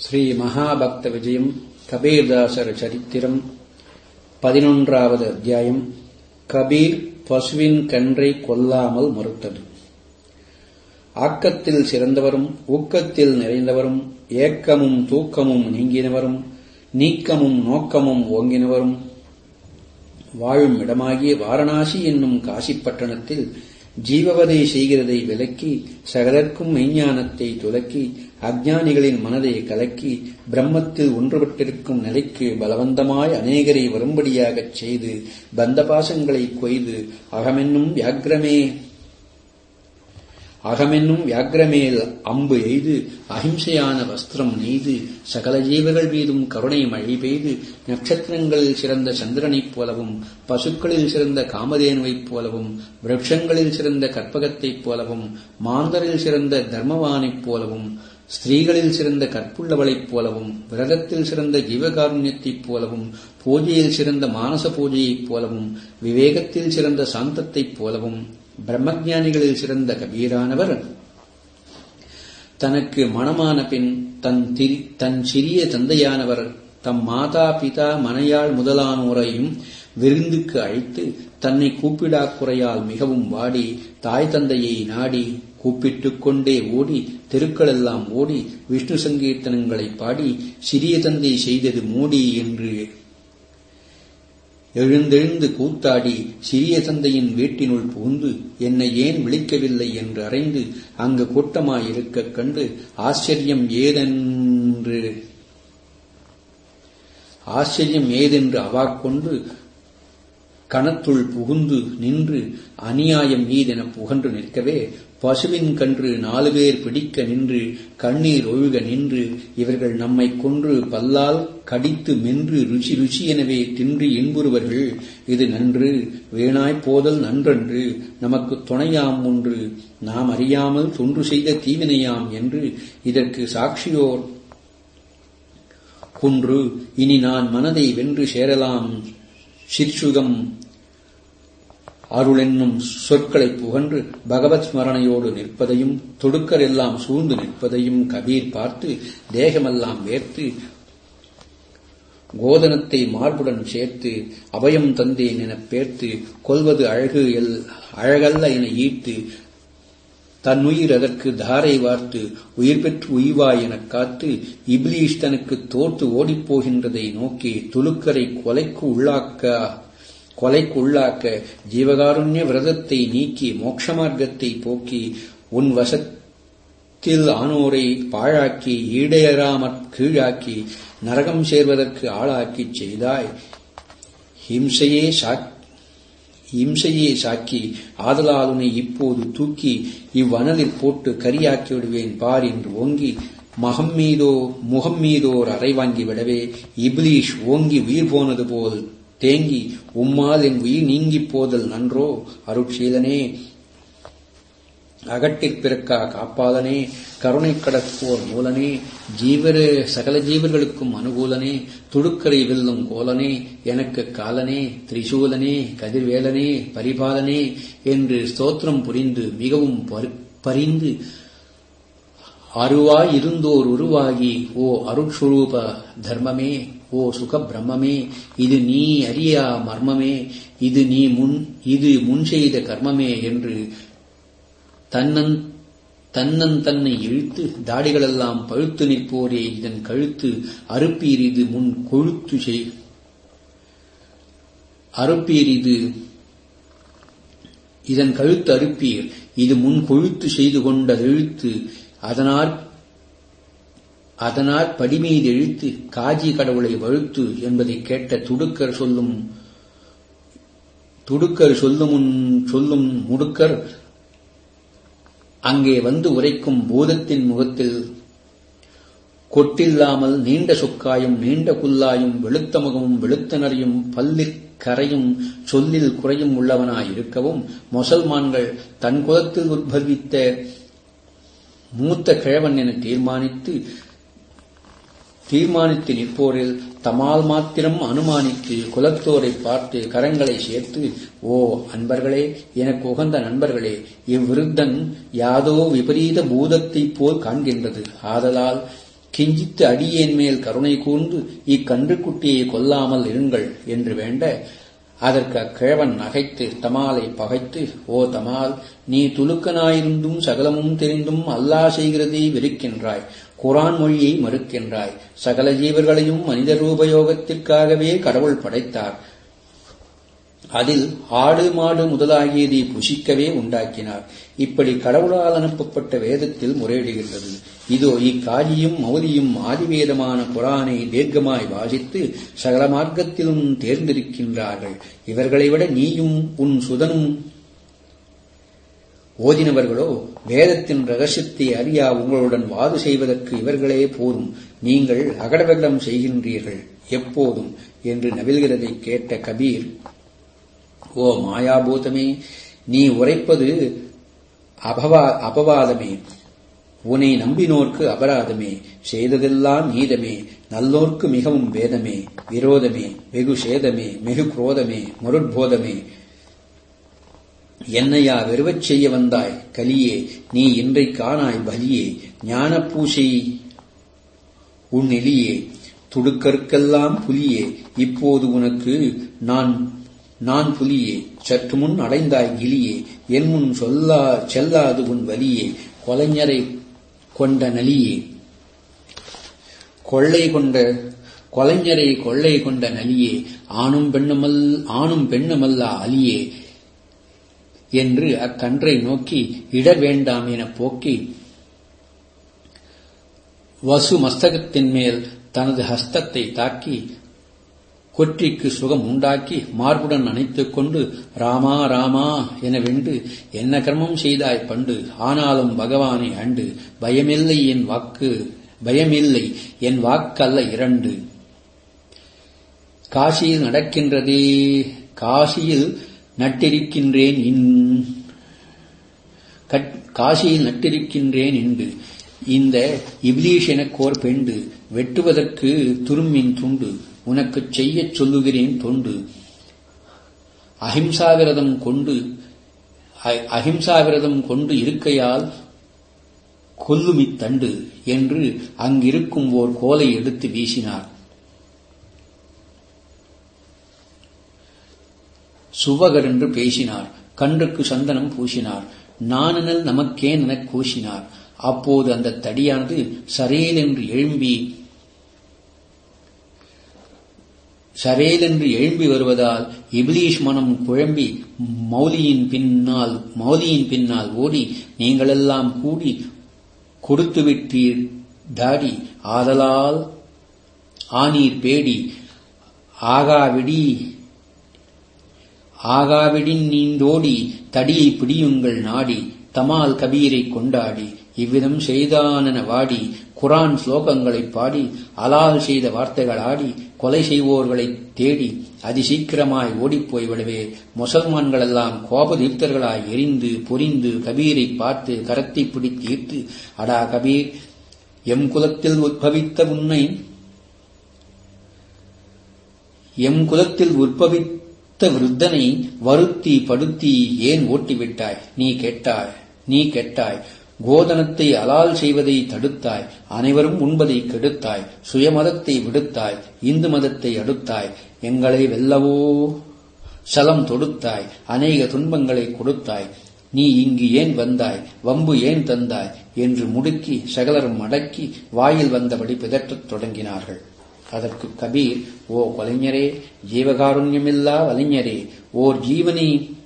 ஸ்ரீ மகாபக்த விஜயம் கபீர்தாசர் சரித்திரம் பதினொன்றாவது அத்தியாயம் கபீர் பசுவின் கன்றை கொல்லாமல் மறுத்தது ஆக்கத்தில் சிறந்தவரும் ஊக்கத்தில் நிறைந்தவரும் ஏக்கமும் தூக்கமும் நீங்கினவரும் நீக்கமும் நோக்கமும் ஓங்கினவரும் வாழும் இடமாகிய வாரணாசி என்னும் காசிப்பட்டணத்தில் ஜீவவதை செய்கிறதை விலக்கி சகலர்க்கும் மெய்ஞானத்தை துலக்கி அஜ்ஞானிகளின் மனதை கலக்கி பிரம்மத்தில் ஒன்றுபட்டிருக்கும் நிலைக்கு பலவந்தமாய் அநேகரை வரும்படியாகச் செய்து பந்தபாசங்களை கொய்து அகமென்னும் வியாக்கிரமே அகமென்னும் வியாக்கிரமேல் அம்பு எய்து அஹிம்சையான வஸ்திரம் நெய்து சகல ஜீவர்கள் மீதும் கருணை மழை பெய்து நட்சத்திரங்களில் சிறந்த சந்திரனைப் போலவும் பசுக்களில் சிறந்த காமதேனுவைப் போலவும் விரட்சங்களில் சிறந்த கற்பகத்தைப் போலவும் மாந்தரில் சிறந்த தர்மவானைப் போலவும் ஸ்திரீகளில் சிறந்த கற்புள்ளவளைப் போலவும் விரதத்தில் சிறந்த ஜீவகாருண்யத்தைப் போலவும் பூஜையில் சிறந்த மானச பூஜையைப் போலவும் விவேகத்தில் சிறந்த சாந்தத்தைப் போலவும் பிரம்மஜானிகளில் சிறந்த கபீரானவர் தனக்கு மனமான பின் தன் தன் சிறிய தந்தையானவர் தம் மாதா பிதா மனையாள் முதலானோரையும் விருந்துக்கு அழைத்து தன்னை கூப்பிடாக் குறையால் மிகவும் வாடி தாய் தந்தையை நாடி கூப்பிட்டுக் கொண்டே ஓடி தெருக்களெல்லாம் ஓடி விஷ்ணு சங்கீர்த்தனங்களை பாடி சிறிய தந்தை செய்தது மோடி என்று எழுந்தெழுந்து கூத்தாடி சிறிய தந்தையின் வீட்டினுள் புகுந்து என்னை ஏன் விழிக்கவில்லை என்று அறைந்து அங்கு கூட்டமாயிருக்கக் கண்டு ஆச்சரியம் ஏதென்று ஆச்சரியம் ஏதென்று அவாக்கொண்டு கணத்துள் புகுந்து நின்று அநியாயம் மீதென புகன்று நிற்கவே பசுவின் கன்று நாலு பேர் பிடிக்க நின்று கண்ணீர் ஒழுக நின்று இவர்கள் நம்மை கொன்று பல்லால் கடித்து மென்று ருச்சி ருச்சி எனவே தின்று இன்புறுவர்கள் இது நன்று வீணாய்ப் போதல் நன்றன்று நமக்கு துணையாம் ஒன்று நாம் அறியாமல் தொன்று செய்த தீவினையாம் என்று இதற்கு சாட்சியோர் குன்று இனி நான் மனதை வென்று சேரலாம் சிற்சுகம் அருளென்னும் சொற்களை புகன்று பகவத் ஸ்மரணையோடு நிற்பதையும் தொடுக்கர் எல்லாம் சூழ்ந்து நிற்பதையும் கபீர் பார்த்து தேகமெல்லாம் வேர்த்து கோதனத்தை மார்புடன் சேர்த்து அபயம் தந்தேன் எனப் பேர்த்து கொல்வது அழகு எல் அழகல்ல என ஈர்த்து தன்னுயிர் அதற்கு தாரை வார்த்து உயிர் பெற்று உய்வாய் எனக் காத்து இப்லீஷ் தனக்கு தோற்று ஓடிப்போகின்றதை நோக்கி துலுக்கரை கொலைக்கு உள்ளாக்க கொலைக்கு உள்ளாக்க ஜீவகாருண்ய விரதத்தை நீக்கி மோட்சமார்க்கத்தை போக்கி உன் வசத்தில் ஆனோரை பாழாக்கி ஈடையறாமற் கீழாக்கி நரகம் சேர்வதற்கு ஆளாக்கிச் செய்தாய் ஹிம்சையே இம்சையே சாக்கி ஆதலால் உன்னை இப்போது தூக்கி இவ்வனலில் போட்டு கரியாக்கி விடுவேன் பார் என்று ஓங்கி மகம் மீதோ முகம் மீதோர் அறை வாங்கி விடவே இப்லீஷ் ஓங்கி உயிர் போனது போல் தேங்கி உம்மால் என் உயிர் நீங்கிப் போதல் நன்றோ அருட்சீலனே அகட்டிற் பிறக்கா காப்பாளனே கருணை கடற்போர் மூலனே ஜீவர சகல ஜீவர்களுக்கும் அனுகூலனே துடுக்கரை வெல்லும் கோலனே எனக்கு காலனே திரிசூலனே கதிர்வேலனே பரிபாலனே என்று ஸ்தோத்திரம் புரிந்து மிகவும் பரிந்து அருவாய் இருந்தோர் உருவாகி ஓ அருட்சுரூப தர்மமே ஓ சுக பிரம்மமே இது நீ அறியா மர்மமே இது நீ முன் இது முன் செய்த கர்மமே என்று தன்னன் தன்னன் தன்னை இழுத்து தாடிகளெல்லாம் பழுத்து நிற்போரே இதன் கழுத்து அறுப்பீர் இது முன் கொழுத்து செய் அறுப்பீர் இது இதன் கழுத்து அறுப்பீர் இது முன் கொழுத்து செய்து கொண்ட எழுத்து அதனால் அதனால் படிமீது இழுத்து காஜி கடவுளை வழுத்து என்பதை கேட்ட துடுக்கர் சொல்லும் துடுக்கர் சொல்லும் சொல்லும் முடுக்கர் அங்கே வந்து உரைக்கும் பூதத்தின் முகத்தில் கொட்டில்லாமல் நீண்ட சொக்காயும் நீண்ட குல்லாயும் வெளுத்த முகமும் வெளுத்த நரையும் பல்லிற் கரையும் சொல்லில் குறையும் உள்ளவனாயிருக்கவும் முசல்மான்கள் தன் குலத்தில் உத்பவித்த மூத்த கிழவன் என தீர்மானித்து தீர்மானித்து நிற்போரில் தமால் மாத்திரம் அனுமானித்து குலத்தோரை பார்த்து கரங்களை சேர்த்து ஓ அன்பர்களே எனக்கு உகந்த நண்பர்களே இவ்விருத்தன் யாதோ விபரீத பூதத்தைப் போல் காண்கின்றது ஆதலால் கிஞ்சித்து அடியேன் மேல் கருணை கூர்ந்து இக்கன்றுக்குட்டியை கொல்லாமல் இருங்கள் என்று வேண்ட அதற்கு அக்கிழவன் நகைத்து தமாலை பகைத்து ஓ தமால் நீ துலுக்கனாயிருந்தும் சகலமும் தெரிந்தும் அல்லா செய்கிறதை வெறுக்கின்றாய் குரான் மொழியை மறுக்கின்றாய் சகல ஜீவர்களையும் மனித ரூபயோகத்திற்காகவே கடவுள் படைத்தார் அதில் ஆடு மாடு முதலாகியதை புசிக்கவே உண்டாக்கினார் இப்படி கடவுளால் அனுப்பப்பட்ட வேதத்தில் முறையிடுகின்றது இதோ இக்காஜியும் மௌலியும் ஆதிவேதமான குரானை தீர்க்கமாய் வாசித்து சகல மார்க்கத்திலும் தேர்ந்திருக்கின்றார்கள் இவர்களை விட நீயும் உன் சுதனும் ஓதினவர்களோ வேதத்தின் ரகசியத்தை அறியா உங்களுடன் வாது செய்வதற்கு இவர்களே போதும் நீங்கள் அகடவெல்லம் செய்கின்றீர்கள் எப்போதும் என்று நவில்கிறதை கேட்ட கபீர் ஓ மாயாபூதமே நீ உரைப்பது அபவா அபவாதமே உன்னை நம்பினோர்க்கு அபராதமே செய்ததெல்லாம் நீதமே நல்லோர்க்கு மிகவும் வேதமே விரோதமே வெகு சேதமே மிகு குரோதமே மருட்போதமே என்னையா வெறுவச் செய்ய வந்தாய் கலியே நீ இன்றை காணாய் பலியே ஞான பூசை உன் எலியே துடுக்கருக்கெல்லாம் புலியே இப்போது உனக்கு நான் நான் புலியே சற்று முன் அடைந்தாய் கிளியே என் முன் சொல்லா செல்லாது உன் வலியே கொலைஞரை கொண்ட நலியே கொள்ளை கொண்ட கொலைஞரை கொள்ளை கொண்ட நலியே ஆணும் பெண்ணுமல் ஆணும் பெண்ணுமல்ல அலியே என்று அக்கன்றை நோக்கி இட வேண்டாம் என போக்கி வசு மஸ்தகத்தின் மேல் தனது ஹஸ்தத்தை தாக்கி கொற்றிக்கு சுகம் உண்டாக்கி மார்புடன் அணைத்துக் கொண்டு ராமா ராமா என வென்று என்ன கர்மம் செய்தாய் பண்டு ஆனாலும் பகவானை அண்டு பயமில்லை என் வாக்கு பயமில்லை என் வாக்கல்ல இரண்டு காசியில் நடக்கின்றதே காசியில் நட்டிருக்கின்றேன் இன் காசியில் நட்டிருக்கின்றேன் என்று இந்த இப்லீஷ் எனக்கோர் பெண்டு வெட்டுவதற்கு துரும்பின் துண்டு உனக்குச் செய்யச் சொல்லுகிறேன் தொண்டு அஹிம்சாவிரதம் கொண்டு அஹிம்சாவிரதம் கொண்டு இருக்கையால் கொல்லுமித்தண்டு என்று அங்கிருக்கும் ஓர் கோலை எடுத்து வீசினார் சுவகர் என்று பேசினார் கன்றுக்கு சந்தனம் பூசினார் நானனல் நமக்கேன் எனக் கூசினார் அப்போது அந்த தடியானது சரேல் என்று எழும்பி சரேல் என்று எழும்பி வருவதால் இபிலீஷ் மனம் குழம்பி மௌலியின் பின்னால் மௌலியின் பின்னால் ஓடி நீங்களெல்லாம் கூடி கொடுத்து விட்டீர் தாடி ஆதலால் ஆனீர் பேடி ஆகாவிடி ஆகாவிடின் நீந்தோடி தடியை பிடியுங்கள் நாடி தமால் கபீரை கொண்டாடி இவ்விதம் செய்தானென வாடி குரான் ஸ்லோகங்களை பாடி அலால் செய்த வார்த்தைகள் ஆடி கொலை செய்வோர்களை தேடி அதிசீக்கிரமாய் ஓடிப்போய் விடவே முசல்மான்களெல்லாம் கோபதீப்தர்களாய் எரிந்து பொரிந்து கபீரை பார்த்து கரத்தை பிடித்து ஈர்த்து அடா கபீர் எம் குலத்தில் உற்பவித்த உன்னை எம் குலத்தில் உற்பவித்த விருத்தனை வருத்தி படுத்தி ஏன் ஓட்டிவிட்டாய் நீ கெட்டாய் நீ கெட்டாய் கோதனத்தை அலால் செய்வதை தடுத்தாய் அனைவரும் உண்பதை கெடுத்தாய் சுயமதத்தை விடுத்தாய் இந்து மதத்தை அடுத்தாய் எங்களை வெல்லவோ சலம் தொடுத்தாய் அநேக துன்பங்களை கொடுத்தாய் நீ இங்கு ஏன் வந்தாய் வம்பு ஏன் தந்தாய் என்று முடுக்கி சகலரும் அடக்கி வாயில் வந்தபடி பிதற்றத் தொடங்கினார்கள் அதற்கு கபீர் ஓ கொலைஞரே ஜீவகாருண்யமில்லா வலைஞரே ஓர் ஜீவனை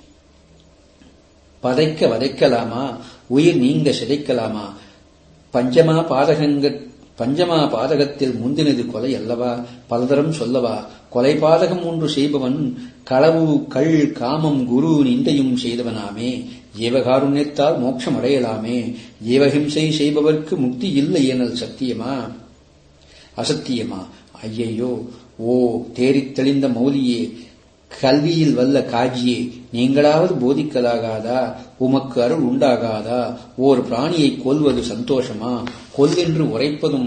பதைக்க வதைக்கலாமா உயிர் நீங்க சிதைக்கலாமா பஞ்சமா பாதகங்க பஞ்சமா பாதகத்தில் முந்தினது கொலை அல்லவா பலதரம் சொல்லவா கொலை பாதகம் ஒன்று செய்பவன் களவு கள் காமம் குரு நிந்தையும் செய்தவனாமே ஜீவகாருண்யத்தால் மோட்சம் அடையலாமே ஜீவஹிம்சை செய்பவர்க்கு முக்தி இல்லை எனல் சத்தியமா அசத்தியமா ஐயையோ ஓ தேறித் தெளிந்த மௌலியே கல்வியில் வல்ல காஜியே நீங்களாவது போதிக்கலாகாதா உமக்கு அருள் உண்டாகாதா ஓர் பிராணியை கொல்வது சந்தோஷமா கொல்லென்று உரைப்பதும்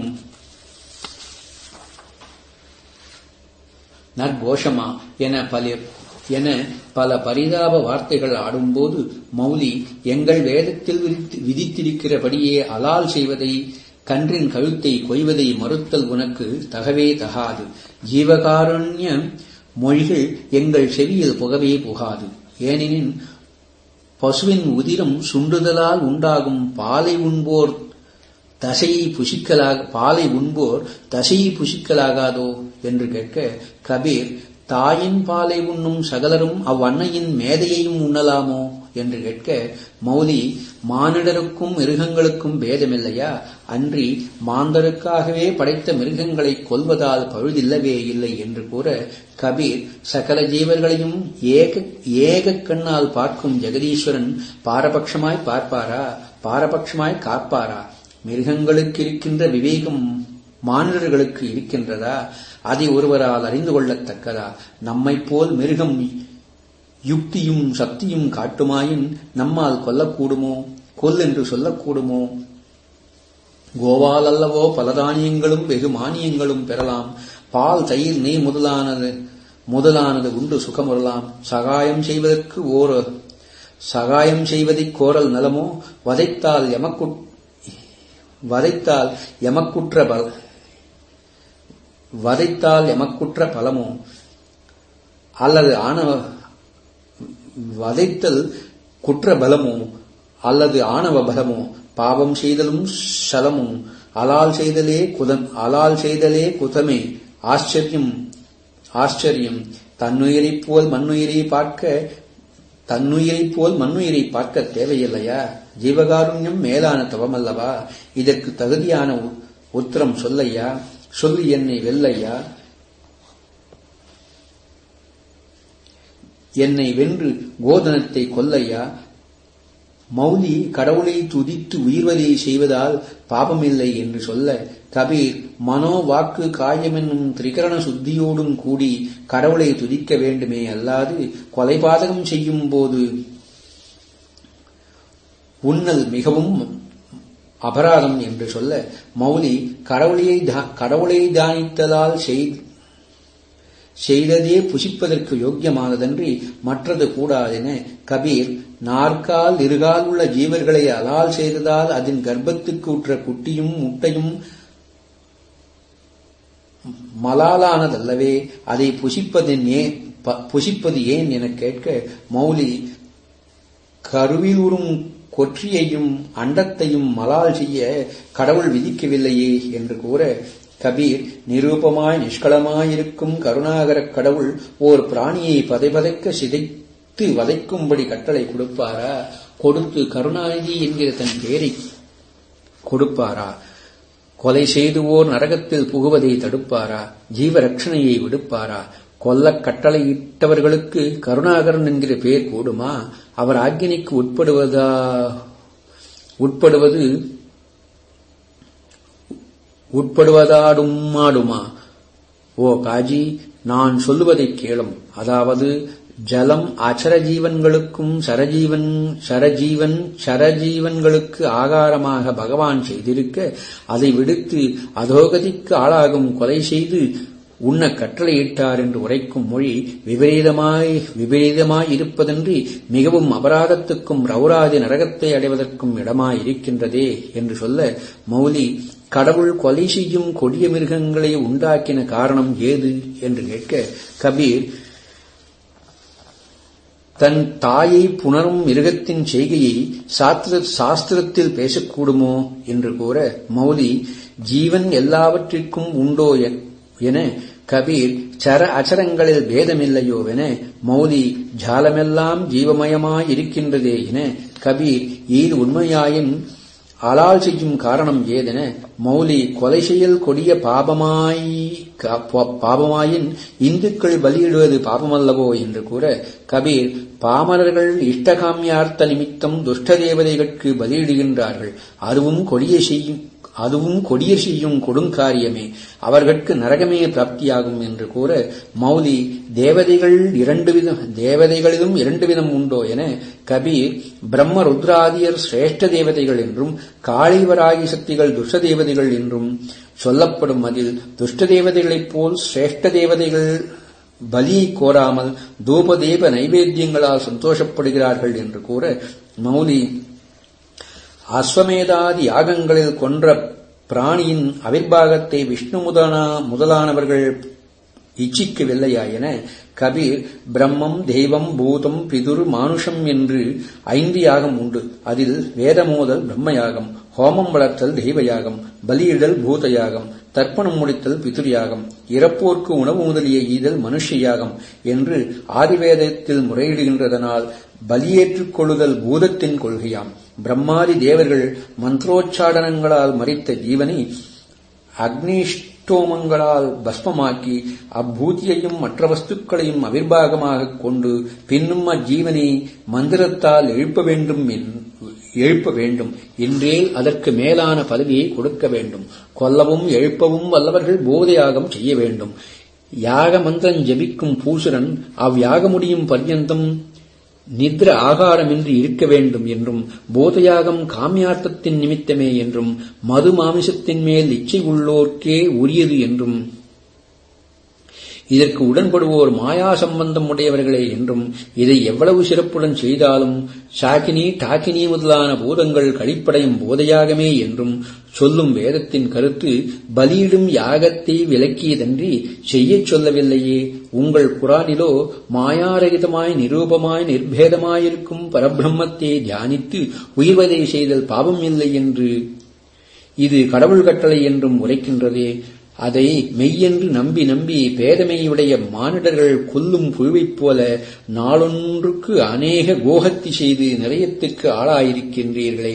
நற்கோஷமா என பல என பல பரிதாப வார்த்தைகள் ஆடும்போது மௌலி எங்கள் வேதத்தில் விதித்திருக்கிறபடியே அலால் செய்வதை கன்றின் கழுத்தை கொய்வதை மறுத்தல் உனக்கு தகவே தகாது ஜீவகாருண்ய மொழிகள் எங்கள் செவியில் புகவே புகாது ஏனெனின் பசுவின் உதிரம் சுண்டுதலால் உண்டாகும் பாலை உண்போர் தசையை புசிக்கலாக பாலை உண்போர் தசையை புசிக்கலாகாதோ என்று கேட்க கபீர் தாயின் பாலை உண்ணும் சகலரும் அவ்வன்னையின் மேதையையும் உண்ணலாமோ என்று கேட்க மௌலி மானிடருக்கும் மிருகங்களுக்கும் பேதமில்லையா அன்றி மாந்தருக்காகவே படைத்த மிருகங்களை கொல்வதால் பழுதில்லவே இல்லை என்று கூற கபீர் சகல ஜீவர்களையும் ஏக ஏக கண்ணால் பார்க்கும் ஜெகதீஸ்வரன் பாரபட்சமாய் பார்ப்பாரா பாரபட்சமாய் காப்பாரா மிருகங்களுக்கு இருக்கின்ற விவேகம் மானிடர்களுக்கு இருக்கின்றதா அதை ஒருவரால் அறிந்து கொள்ளத்தக்கதா நம்மைப் போல் மிருகம் யுக்தியும் சக்தியும் காட்டுமாயின் நம்மால் கொல்லக்கூடுமோ கொல் என்று சொல்லக்கூடுமோ கோவால் அல்லவோ பல தானியங்களும் வெகு மானியங்களும் பெறலாம் பால் தயிர் நெய் முதலானது முதலானது உண்டு சுகமுறலாம் சகாயம் செய்வதற்கு ஓர் சகாயம் செய்வதைக் கோரல் நலமோ வதைத்தால் எமக்கு வதைத்தால் எமக்குற்ற பல வதைத்தால் எமக்குற்ற பலமோ அல்லது ஆணவ வதைத்தல் குற்ற பலமோ அல்லது ஆணவ பலமோ பாவம் செய்தலும் சலமும் அலால் செய்தலே குதம் அலால் செய்தலே குதமே ஆச்சரியம் ஆச்சரியம் தன்னுயிரைப் போல் மண்ணுயிரை பார்க்க தன்னுயிரைப் போல் மண்ணுயிரை பார்க்க தேவையில்லையா ஜீவகாருண்யம் மேலான தவமல்லவா இதற்கு தகுதியான உத்தரம் சொல்லையா சொல்லி என்னை வெல்லையா என்னை வென்று கோதனத்தை கொல்லையா மௌலி கடவுளை துதித்து உயிர்வதை செய்வதால் பாபமில்லை என்று சொல்ல கபீர் மனோ வாக்கு காயமென்னும் திரிகரண சுத்தியோடும் கூடி கடவுளை துதிக்க வேண்டுமே அல்லாது கொலைபாதகம் செய்யும் போது உன்னல் மிகவும் அபராதம் என்று சொல்ல மௌலி கடவுளையை கடவுளை தானித்தலால் செய்ததே புசிப்பதற்கு யோக்கியமானதன்றி மற்றது கூடாதென கபீர் நாற்கால் இருகால் உள்ள ஜீவர்களை அலால் செய்ததால் அதன் கர்ப்பத்துக்கு உற்ற குட்டியும் முட்டையும் மலாலானதல்லவே அதை புசிப்பதன் ஏன் புசிப்பது ஏன் என கேட்க மௌலி கருவில் உறும் கொற்றியையும் அண்டத்தையும் மலால் செய்ய கடவுள் விதிக்கவில்லையே என்று கூற கபீர் நிரூபமாய் நிஷ்களமாயிருக்கும் கருணாகரக் கடவுள் ஓர் பிராணியை பதைபதைக்க சிதைத்து வதைக்கும்படி கட்டளை கொடுப்பாரா கொடுத்து கருணாநிதி என்கிற தன் பெயரை கொடுப்பாரா கொலை செய்துவோர் நரகத்தில் புகுவதை தடுப்பாரா ஜீவரட்சணையை விடுப்பாரா கொல்லக் கட்டளையிட்டவர்களுக்கு கருணாகரன் என்கிற பெயர் கூடுமா அவர் ஆக்கினிக்கு உட்படுவதா உட்படுவது உட்படுவதாடும் ஆடுமா ஓ காஜி நான் சொல்லுவதைக் கேளும் அதாவது ஜலம் அச்சர ஜீவன்களுக்கும் சரஜீவன் சரஜீவன் சரஜீவன்களுக்கு ஆகாரமாக பகவான் செய்திருக்க அதை விடுத்து அதோகதிக்கு ஆளாகும் கொலை செய்து உண்ண கட்டளையிட்டார் என்று உரைக்கும் மொழி விபரீதமாய் விபரீதமாய் இருப்பதன்றி மிகவும் அபராதத்துக்கும் ரவுராதி நரகத்தை அடைவதற்கும் இடமாய் இருக்கின்றதே என்று சொல்ல மௌலி கடவுள் கொலை செய்யும் கொடிய மிருகங்களை உண்டாக்கின காரணம் ஏது என்று கேட்க கபீர் தன் தாயை புணரும் மிருகத்தின் செய்கையை சாஸ்திரத்தில் பேசக்கூடுமோ என்று கூற மௌலி ஜீவன் எல்லாவற்றிற்கும் உண்டோ என கபீர் சர அச்சரங்களில் பேதமில்லையோவென மௌலி ஜாலமெல்லாம் ஜீவமயமாயிருக்கின்றதே என கபீர் ஈது உண்மையாயின் அலால் செய்யும் காரணம் ஏதென மௌலி கொலை செயல் கொடிய பாபமாய் பாபமாயின் இந்துக்கள் பலியிடுவது பாபமல்லவோ என்று கூற கபீர் பாமரர்கள் இஷ்டகாமியார்த்த நிமித்தம் துஷ்ட தேவதைகளுக்கு பலியிடுகின்றார்கள் அதுவும் கொடிய செய்யும் அதுவும் கொடிய செய்யும் கொடுங்காரியமே அவர்களுக்கு நரகமே பிராப்தியாகும் என்று கூற மௌலி தேவதைகள் இரண்டு விதம் தேவதைகளிலும் இரண்டு விதம் உண்டோ என கபீர் பிரம்ம ருத்ராதியர் சிரேஷ்ட தேவதைகள் என்றும் காளிவராகி சக்திகள் துஷ்ட தேவதைகள் என்றும் சொல்லப்படும் அதில் துஷ்ட தேவதைகளைப் போல் சிரேஷ்ட தேவதைகள் பலியை கோராமல் தூபதேவ நைவேத்தியங்களால் சந்தோஷப்படுகிறார்கள் என்று கூற மௌலி அஸ்வமேதாதி யாகங்களில் கொன்ற பிராணியின் அவிர்வாகத்தை விஷ்ணு முதனா முதலானவர்கள் இச்சிக்கவில்லையாயென கபீர் பிரம்மம் தெய்வம் பூதம் பிதுர் மானுஷம் என்று ஐந்து யாகம் உண்டு அதில் வேதமோதல் பிரம்மயாகம் ஹோமம் வளர்த்தல் தெய்வயாகம் பலியிடல் பூதயாகம் தர்ப்பணம் முடித்தல் பிதுர்யாகம் இறப்போர்க்கு உணவு முதலிய ஈதல் மனுஷ யாகம் என்று ஆதிவேதத்தில் முறையிடுகின்றதனால் பலியேற்றுக் கொள்ளுதல் பூதத்தின் கொள்கையாம் பிரம்மாதி தேவர்கள் மந்திரோச்சாடனங்களால் மறித்த ஜீவனை அக்னிஷ்டோமங்களால் பஸ்மமாக்கி அப்பூதியையும் மற்ற வஸ்துக்களையும் அவிர்வாகமாகக் கொண்டு பின்னும் அஜீவனை மந்திரத்தால் எழுப்ப வேண்டும் எழுப்ப வேண்டும் என்றேல் அதற்கு மேலான பதவியை கொடுக்க வேண்டும் கொல்லவும் எழுப்பவும் வல்லவர்கள் போதையாகம் செய்ய வேண்டும் யாக மந்திரம் ஜபிக்கும் பூசுரன் அவ்யாக முடியும் பர்யந்தம் நித்ர ஆகாரமின்றி இருக்க வேண்டும் என்றும் போதையாகம் காமியார்த்தத்தின் நிமித்தமே என்றும் மது மாமிசத்தின் மேல் இச்சை உள்ளோர்க்கே உரியது என்றும் இதற்கு உடன்படுவோர் மாயா சம்பந்தம் உடையவர்களே என்றும் இதை எவ்வளவு சிறப்புடன் செய்தாலும் சாக்கினி டாக்கினி முதலான பூதங்கள் கழிப்படையும் போதையாகமே என்றும் சொல்லும் வேதத்தின் கருத்து பலியிடும் யாகத்தை விலக்கியதன்றி செய்யச் சொல்லவில்லையே உங்கள் குரானிலோ மாயாரகிதமாய் நிரூபமாய் நிர்பேதமாயிருக்கும் பரபிரம்மத்தை தியானித்து உயிர்வதை செய்தல் பாவம் இல்லை என்று இது கடவுள் கட்டளை என்றும் உரைக்கின்றதே அதை மெய்யென்று நம்பி நம்பி பேதமையுடைய மானிடர்கள் கொல்லும் புழுவைப் போல நாளொன்றுக்கு அநேக கோகத்தி செய்து நிறையத்துக்கு ஆளாயிருக்கின்றீர்களே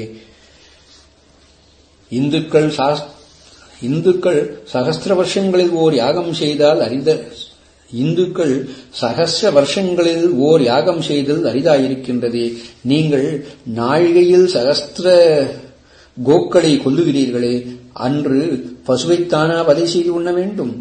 இந்துக்கள் இந்துக்கள் சகஸ்திர வருஷங்களில் ஓர் யாகம் செய்தால் அறிந்த இந்துக்கள் சகஸ்ர வருஷங்களில் ஓர் யாகம் செய்தல் அரிதாயிருக்கின்றதே நீங்கள் நாழிகையில் சகஸ்திர கோக்களை கொல்லுகிறீர்களே அன்று பசுவைத்தானா வதை செய்து உண்ண வேண்டும்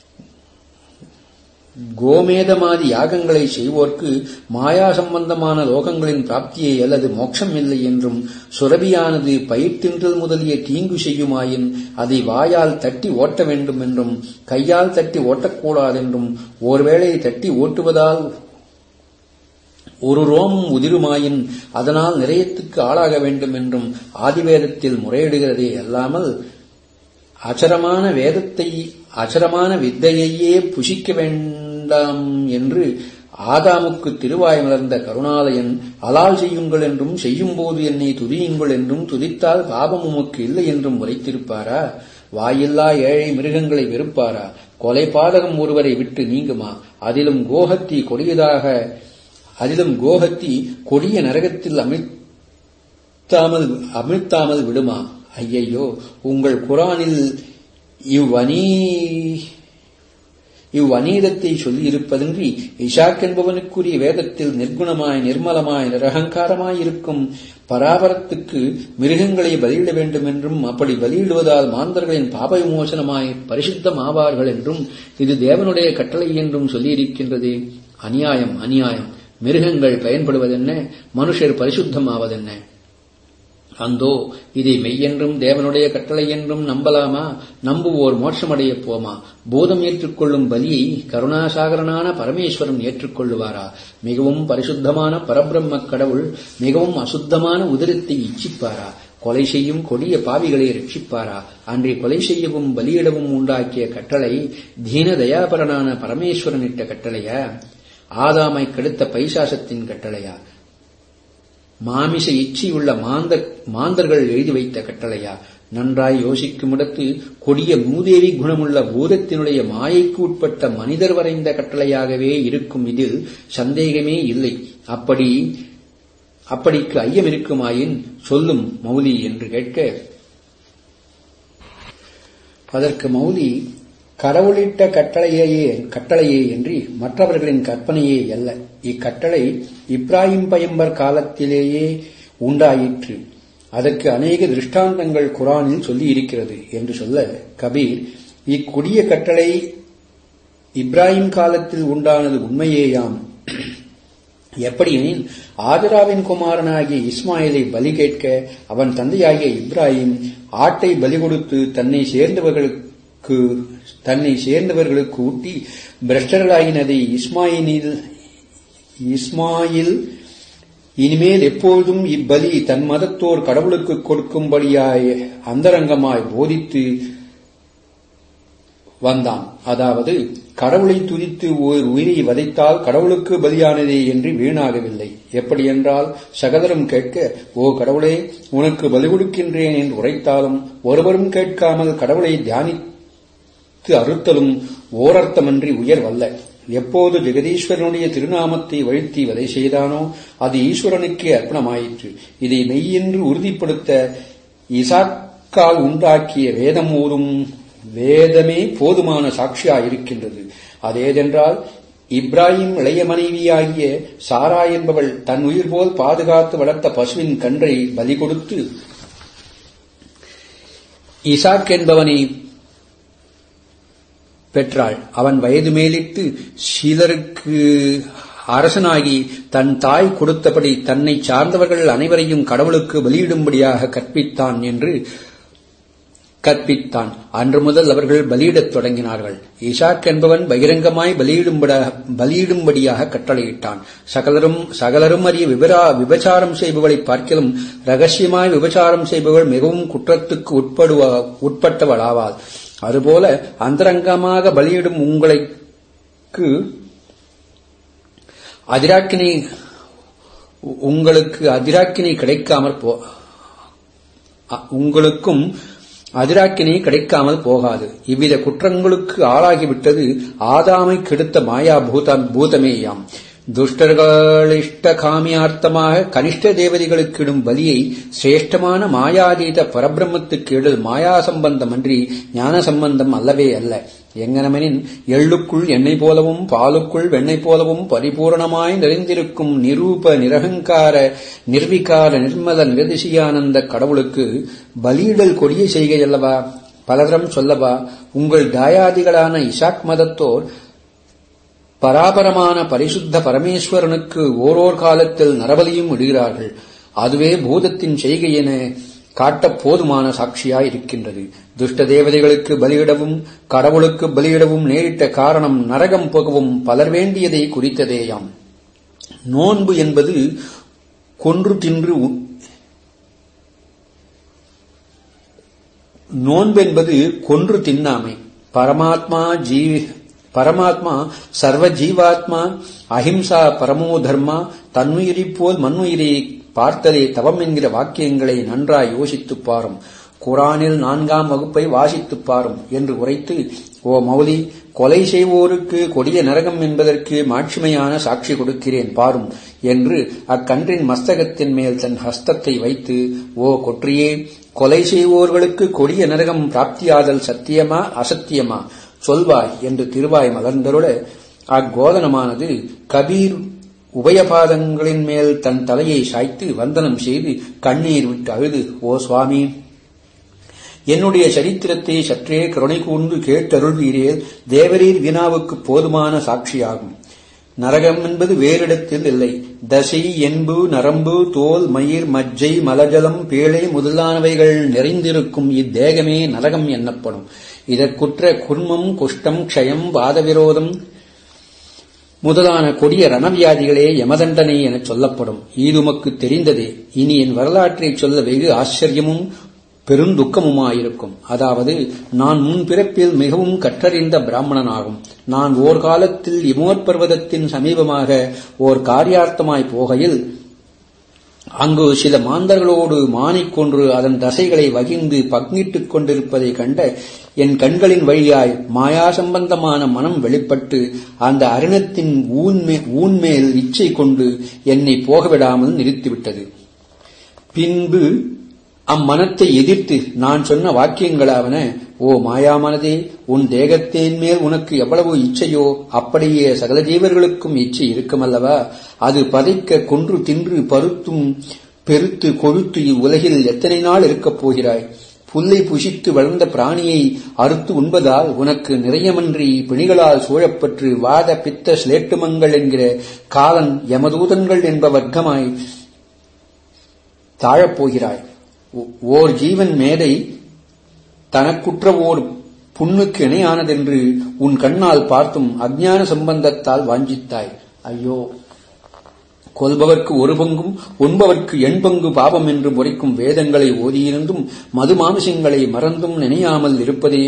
கோமேதமாதி யாகங்களை செய்வோர்க்கு மாயா சம்பந்தமான லோகங்களின் பிராப்தியை அல்லது மோட்சம் இல்லை என்றும் சுரபியானது பயிர் தின்றல் முதலிய தீங்கு செய்யுமாயின் அதை வாயால் தட்டி ஓட்ட வேண்டும் என்றும் கையால் தட்டி ஓட்டக்கூடாதென்றும் ஒருவேளை தட்டி ஓட்டுவதால் ஒரு ரோமம் உதிருமாயின் அதனால் நிறையத்துக்கு ஆளாக வேண்டும் என்றும் ஆதிவேதத்தில் முறையிடுகிறதே அல்லாமல் அச்சரமான வேதத்தை அச்சரமான வித்தையையே புசிக்க வேண்டாம் என்று ஆதாமுக்கு திருவாய் மலர்ந்த கருணாலயன் அலால் செய்யுங்கள் என்றும் செய்யும்போது என்னை துதியுங்கள் என்றும் துதித்தால் பாபம் உமக்கு இல்லை என்றும் உரைத்திருப்பாரா வாயில்லா ஏழை மிருகங்களை வெறுப்பாரா கொலை பாதகம் ஒருவரை விட்டு நீங்குமா அதிலும் கோஹத்தி கொடியதாக அதிலும் கோஹத்தி கொடிய நரகத்தில் அமிழ்த்தாமல் அமிழ்த்தாமல் விடுமா ஐயையோ உங்கள் குரானில் இவ்வனீ இவ்வநீதத்தை சொல்லியிருப்பதின்றி இஷாக் என்பவனுக்குரிய வேதத்தில் நிர்குணமாய் நிர்மலமாய் நிரகங்காரமாய் இருக்கும் பராபரத்துக்கு மிருகங்களை பலியிட வேண்டும் என்றும் அப்படி பலியிடுவதால் மாந்தர்களின் பாப விமோசனமாய் பரிசுத்தமாவார்கள் என்றும் இது தேவனுடைய கட்டளை என்றும் சொல்லியிருக்கின்றதே அநியாயம் அநியாயம் மிருகங்கள் பயன்படுவதென்ன மனுஷர் பரிசுத்தமாவதென்ன அந்தோ இதை மெய்யென்றும் தேவனுடைய கட்டளை என்றும் நம்பலாமா நம்புவோர் மோட்சமடையப் போமா போதம் ஏற்றுக்கொள்ளும் பலியை கருணாசாகரனான பரமேஸ்வரன் ஏற்றுக்கொள்ளுவாரா மிகவும் பரிசுத்தமான பரபிரம்ம கடவுள் மிகவும் அசுத்தமான உதிரத்தை இச்சிப்பாரா கொலை செய்யும் கொடிய பாவிகளை ரட்சிப்பாரா அன்றி கொலை செய்யவும் பலியிடவும் உண்டாக்கிய கட்டளை தீன தயாபரனான பரமேஸ்வரன் இட்ட கட்டளையா ஆதாமை கெடுத்த பைசாசத்தின் கட்டளையா மாமிச இச்சையுள்ள மாந்த மாந்தர்கள் எழுதி வைத்த கட்டளையா நன்றாய் யோசிக்குமிடத்து கொடிய மூதேவி குணமுள்ள பூதத்தினுடைய மாயைக்கு உட்பட்ட மனிதர் வரைந்த கட்டளையாகவே இருக்கும் இதில் சந்தேகமே இல்லை அப்படி அப்படிக்கு ஐயம் இருக்குமாயின் சொல்லும் மௌலி என்று கேட்க அதற்கு மௌலி கடவுளிட்ட கட்டளையே கட்டளையே என்று மற்றவர்களின் கற்பனையே அல்ல இக்கட்டளை இப்ராஹிம் பயம்பர் காலத்திலேயே உண்டாயிற்று அதற்கு அநேக திருஷ்டாந்தங்கள் குரானில் சொல்லி இருக்கிறது என்று சொல்ல கபீர் இக்கொடிய கட்டளை இப்ராஹிம் காலத்தில் உண்டானது உண்மையேயாம் எப்படியெனில் ஆதராவின் குமாரனாகிய இஸ்மாயிலை பலி கேட்க அவன் தந்தையாகிய இப்ராஹிம் ஆட்டை பலி கொடுத்து தன்னை சேர்ந்தவர்களுக்கு தன்னை சேர்ந்தவர்களுக்கு ஊட்டி பிரஷ்டர்களாகினதை இஸ்மாயினில் இஸ்மாயில் இனிமேல் எப்பொழுதும் இப்பலி தன் மதத்தோர் கடவுளுக்கு கொடுக்கும்படியாய் அந்தரங்கமாய் போதித்து வந்தான் அதாவது கடவுளை துதித்து ஓர் உயிரை வதைத்தால் கடவுளுக்கு பலியானதே என்று வீணாகவில்லை எப்படியென்றால் சகதரம் கேட்க ஓ கடவுளே உனக்கு பலி கொடுக்கின்றேன் என்று உரைத்தாலும் ஒருவரும் கேட்காமல் கடவுளை தியானித்து அறுத்தலும் ஓரர்த்தமன்றி உயர்வல்ல எப்போது ஜெகதீஸ்வரனுடைய திருநாமத்தை வழுத்தி வதை செய்தானோ அது ஈஸ்வரனுக்கே அர்ப்பணமாயிற்று இதை மெய்யென்று உறுதிப்படுத்த இசாக்கால் உண்டாக்கிய வேதம் ஓதும் வேதமே போதுமான சாட்சியாயிருக்கின்றது அதேதென்றால் இப்ராஹிம் இளைய மனைவியாகிய சாரா என்பவள் தன் உயிர் போல் பாதுகாத்து வளர்த்த பசுவின் கன்றை பலி கொடுத்து இசாக் என்பவனை பெற்றாள் அவன் வயது மேலிட்டு சிலருக்கு அரசனாகி தன் தாய் கொடுத்தபடி தன்னை சார்ந்தவர்கள் அனைவரையும் கடவுளுக்கு பலியிடும்படியாக கற்பித்தான் என்று கற்பித்தான் அன்று முதல் அவர்கள் பலியிடத் தொடங்கினார்கள் ஈசாக் என்பவன் பகிரங்கமாய் பலியிடும்படியாக கட்டளையிட்டான் சகலரும் சகலரும் அறிய விபரா விபச்சாரம் செய்பவளை பார்க்கலும் ரகசியமாய் விபச்சாரம் செய்பவள் மிகவும் குற்றத்துக்கு உட்படுவ உட்பட்டவளாவாள் அதுபோல அந்தரங்கமாக பலியிடும் உங்களுக்கு அதிராக்கினை உங்களுக்கு அதிராக்கினை கிடைக்காமல் போ உங்களுக்கும் அதிராக்கினை கிடைக்காமல் போகாது இவ்வித குற்றங்களுக்கு ஆளாகிவிட்டது ஆதாமை கெடுத்த மாயா பூதம் பூதமேயாம் துஷ்டர்களிஷ்ட காமியார்த்தமாக கனிஷ்ட தேவதைகளுக்கிடும் பலியை சிரேஷ்டமான மாயாதீத பரபிரம்மத்துக்கு இடல் மாயா சம்பந்தம் அன்றி ஞான சம்பந்தம் அல்லவே அல்ல எங்கனமெனின் எள்ளுக்குள் எண்ணெய் போலவும் பாலுக்குள் வெண்ணெய் போலவும் பரிபூரணமாய் நிறைந்திருக்கும் நிரூப நிரகங்கார நிர்விகார நிர்மல நிரதிசியானந்த கடவுளுக்கு பலியிடல் கொடிய செய்கையல்லவா பலதரம் சொல்லவா உங்கள் தாயாதிகளான இசாக் மதத்தோர் பராபரமான பரிசுத்த பரமேஸ்வரனுக்கு ஓரோர் காலத்தில் நரபலியும் இடுகிறார்கள் அதுவே பூதத்தின் செய்கை என காட்டப் போதுமான சாட்சியாய் இருக்கின்றது துஷ்ட தேவதைகளுக்கு பலியிடவும் கடவுளுக்கு பலியிடவும் நேரிட்ட காரணம் நரகம் போகவும் பலர் வேண்டியதை குறித்ததேயாம் நோன்பு என்பது கொன்று தின்று நோன்பு என்பது கொன்று தின்னாமை பரமாத்மா ஜீ பரமாத்மா சர்வ ஜீவாத்மா அஹிம்சா பரமோ தர்மா தன்னுயிரி போல் மண்ணுயிரை பார்த்தலே தவம் என்கிற வாக்கியங்களை நன்றாய் யோசித்துப் பாரும் குரானில் நான்காம் வகுப்பை வாசித்துப் பாரும் என்று உரைத்து ஓ மௌலி கொலை செய்வோருக்கு கொடிய நரகம் என்பதற்கு மாட்சிமையான சாட்சி கொடுக்கிறேன் பாரும் என்று அக்கன்றின் மஸ்தகத்தின் மேல் தன் ஹஸ்தத்தை வைத்து ஓ கொற்றியே கொலை செய்வோர்களுக்கு கொடிய நரகம் பிராப்தியாதல் சத்தியமா அசத்தியமா சொல்வாய் என்று திருவாய் மலர்ந்தருள அக்கோதனமானது கபீர் உபயபாதங்களின் மேல் தன் தலையை சாய்த்து வந்தனம் செய்து கண்ணீர் விட்டு அழுது ஓ சுவாமி என்னுடைய சரித்திரத்தை சற்றே கருணை கூர்ந்து கேட்டருள்வீரேல் தேவரீர் வினாவுக்கு போதுமான சாட்சியாகும் நரகம் என்பது வேறிடத்தில் இல்லை தசை என்பு நரம்பு தோல் மயிர் மஜ்ஜை மலஜலம் பேழை முதலானவைகள் நிறைந்திருக்கும் இத்தேகமே நரகம் என்னப்படும் இதற்குற்ற குர்மம் குஷ்டம் க்ஷயம் வாதவிரோதம் முதலான கொடிய ரணவியாதிகளே யமதண்டனை எனச் சொல்லப்படும் ஈதுமக்கு தெரிந்ததே இனி என் வரலாற்றைச் சொல்ல வெகு ஆச்சரியமும் பெருந்துக்கமுமாயிருக்கும் அதாவது நான் முன் பிறப்பில் மிகவும் கற்றறிந்த பிராமணனாகும் நான் ஓர் காலத்தில் இமோர் பர்வதத்தின் சமீபமாக ஓர் காரியார்த்தமாய் போகையில் அங்கு சில மாந்தர்களோடு மானிக் கொன்று அதன் தசைகளை வகிந்து பங்கிட்டுக் கொண்டிருப்பதைக் கண்ட என் கண்களின் வழியாய் மாயா சம்பந்தமான மனம் வெளிப்பட்டு அந்த அருணத்தின் ஊன்மே ஊன்மேல் இச்சை கொண்டு என்னை போகவிடாமல் நிறுத்திவிட்டது பின்பு அம்மனத்தை எதிர்த்து நான் சொன்ன வாக்கியங்களாவன ஓ மாயாமனதே உன் தேகத்தின் மேல் உனக்கு எவ்வளவு இச்சையோ அப்படியே சகல ஜீவர்களுக்கும் இச்சை இருக்குமல்லவா அது பதைக்க கொன்று தின்று பருத்தும் பெருத்து கொழுத்து இவ்வுலகில் எத்தனை நாள் இருக்கப் போகிறாய் புல்லை புசித்து வளர்ந்த பிராணியை அறுத்து உண்பதால் உனக்கு நிறையமன்றி பிணிகளால் சூழப்பற்று வாத பித்த சிலேட்டுமங்கள் என்கிற காலன் யமதூதன்கள் என்ப வர்க்கமாய் தாழப்போகிறாய் ஓர் ஜீவன் மேதை தனக்குற்ற ஓர் புண்ணுக்கு இணையானதென்று உன் கண்ணால் பார்த்தும் அஜ்ஞான சம்பந்தத்தால் வாஞ்சித்தாய் ஐயோ கொல்பவர்க்கு ஒரு பங்கும் உண்பவர்க்கு எண்பங்கு பாவம் என்று முறைக்கும் வேதங்களை ஓதியிருந்தும் மது மாமிசங்களை மறந்தும் நினையாமல் இருப்பதே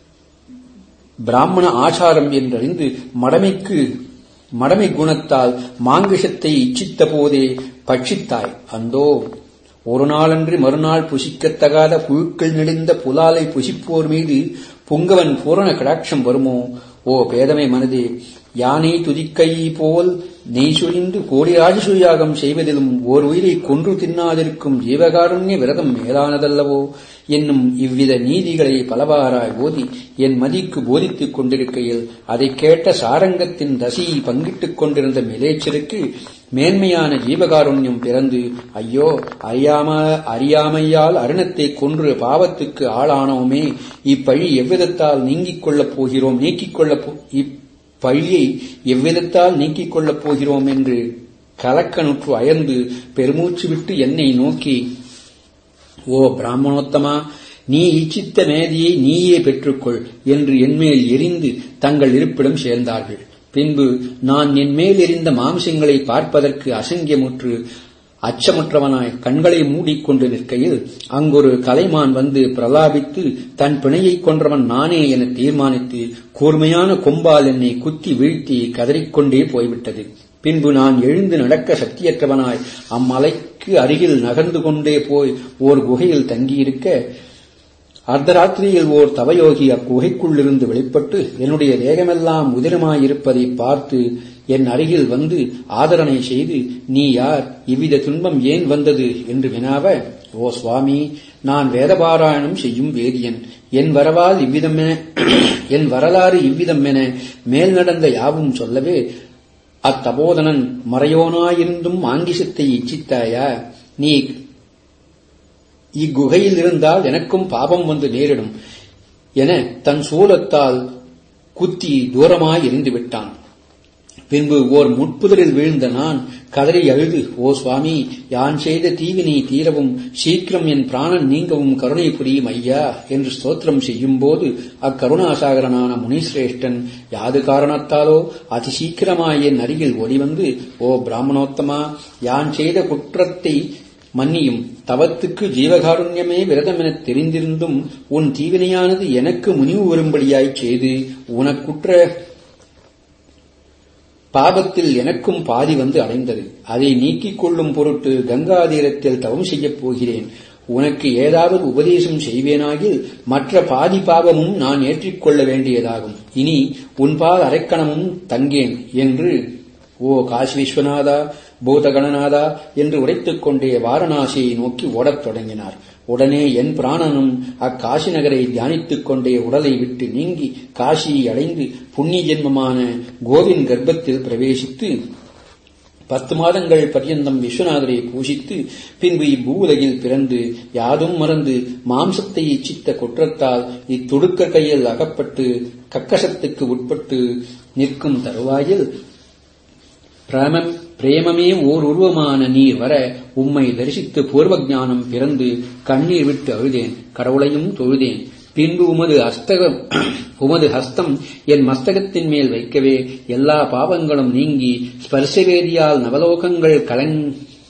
பிராமண ஆச்சாரம் என்றறிந்து மடமைக்கு மடமை குணத்தால் மாங்கிஷத்தை இச்சித்த போதே பட்சித்தாய் அந்தோ ஒரு நாளன்றி மறுநாள் புசிக்கத்தகாத புழுக்கள் நெளிந்த புலாலை புசிப்போர் மீது புங்கவன் பூரண கடாட்சம் வருமோ ஓ பேதமை மனதே யானை துதிக்கை போல் நெய் சுரிந்து கோடி ராஜசூயாகம் செய்வதிலும் ஓர் உயிரை கொன்று தின்னாதிருக்கும் ஜீவகாருண்ய விரதம் மேலானதல்லவோ என்னும் இவ்வித நீதிகளை பலவாறாய் ஓதி என் மதிக்கு போதித்துக் கொண்டிருக்கையில் அதைக் கேட்ட சாரங்கத்தின் தசியை பங்கிட்டுக் கொண்டிருந்த மிலேச்சருக்கு மேன்மையான ஜீவகாருண்யம் பிறந்து ஐயோ அறியாம அறியாமையால் அருணத்தை கொன்று பாவத்துக்கு ஆளானோமே இப்பழி எவ்விதத்தால் நீங்கிக் கொள்ளப் போகிறோம் நீக்கிக் கொள்ளப் இப்பழியை எவ்விதத்தால் நீக்கிக் கொள்ளப் போகிறோம் என்று கலக்கனுற்று அயர்ந்து பெருமூச்சு விட்டு என்னை நோக்கி ஓ பிராமணோத்தமா நீ இச்சித்த மேதியை நீயே பெற்றுக்கொள் என்று என்மேல் எரிந்து தங்கள் இருப்பிடம் சேர்ந்தார்கள் பின்பு நான் என் மேல் எரிந்த மாம்சங்களை பார்ப்பதற்கு அசங்கியமுற்று அச்சமற்றவனாய் கண்களை மூடிக்கொண்டு நிற்கையில் அங்கொரு கலைமான் வந்து பிரலாபித்து தன் பிணையைக் கொன்றவன் நானே என தீர்மானித்து கூர்மையான கொம்பால் என்னை குத்தி வீழ்த்தி கதறிக்கொண்டே போய்விட்டது பின்பு நான் எழுந்து நடக்க சக்தியற்றவனாய் அம்மலைக்கு அருகில் நகர்ந்து கொண்டே போய் ஓர் குகையில் தங்கியிருக்க அர்த்தராத்திரியில் ஓர் தவயோகி அக்குகைக்குள்ளிருந்து வெளிப்பட்டு என்னுடைய தேகமெல்லாம் உதிரமாயிருப்பதை பார்த்து என் அருகில் வந்து ஆதரணை செய்து நீ யார் இவ்வித துன்பம் ஏன் வந்தது என்று வினாவ ஓ சுவாமி நான் வேதபாராயணம் செய்யும் வேதியன் என் வரவால் இவ்விதம் என் வரலாறு இவ்விதம் என மேல் நடந்த யாவும் சொல்லவே அத்தபோதனன் மறையோனாயிருந்தும் ஆங்கிசத்தை இச்சித்தாயா நீ இக்குகையில் இருந்தால் எனக்கும் பாபம் வந்து நேரிடும் என தன் சூலத்தால் குத்தி தூரமாய் எரிந்து விட்டான் பின்பு ஓர் முட்புதரில் வீழ்ந்த நான் கதறி அழுது ஓ சுவாமி யான் செய்த தீவினை தீரவும் சீக்கிரம் என் பிராணன் நீங்கவும் கருணை புரியும் ஐயா என்று ஸ்தோத்திரம் செய்யும் போது அக்கருணாசாகரனான முனிசிரேஷ்டன் யாது காரணத்தாலோ அதி சீக்கிரமாய் என் அருகில் ஓடிவந்து ஓ பிராமணோத்தமா யான் செய்த குற்றத்தை மன்னியும் தவத்துக்கு ஜீவகாருண்யமே விரதம் எனத் தெரிந்திருந்தும் உன் தீவினையானது எனக்கு முனிவு வரும்படியாய்ச் செய்து உனக்குற்ற பாபத்தில் எனக்கும் பாதி வந்து அடைந்தது அதை நீக்கிக் கொள்ளும் பொருட்டு கங்காதீரத்தில் தவம் செய்யப் போகிறேன் உனக்கு ஏதாவது உபதேசம் செய்வேனாகில் மற்ற பாதி பாவமும் நான் ஏற்றிக்கொள்ள வேண்டியதாகும் இனி உன்பால் அரைக்கணமும் தங்கேன் என்று ஓ காசி விஸ்வநாதா பூதகணநாதா என்று உரைத்துக் கொண்டே வாரணாசியை நோக்கி ஓடத் தொடங்கினார் உடனே என் பிராணனும் அக்காசி நகரை தியானித்துக் கொண்டே உடலை விட்டு நீங்கி காசியை அடைந்து புண்ணிய ஜென்மமான கோவின் கர்ப்பத்தில் பிரவேசித்து பத்து மாதங்கள் பர்யந்தம் விஸ்வநாதரை பூஜித்து பின்பு இப்பூவுலகில் பிறந்து யாதும் மறந்து மாம்சத்தை இச்சித்த குற்றத்தால் இத்துடுக்க கையில் அகப்பட்டு கக்கசத்துக்கு உட்பட்டு நிற்கும் தருவாயில் பிரமம் பிரேமமே ஓர் உருவமான நீர் வர உம்மை தரிசித்து பூர்வ ஞானம் பிறந்து கண்ணீர் விட்டு அழுதேன் கடவுளையும் தொழுதேன் பின்பு உமது அஸ்தகம் உமது ஹஸ்தம் என் மஸ்தகத்தின் மேல் வைக்கவே எல்லா பாவங்களும் நீங்கி ஸ்பர்சவேதியால் நவலோகங்கள் கலங்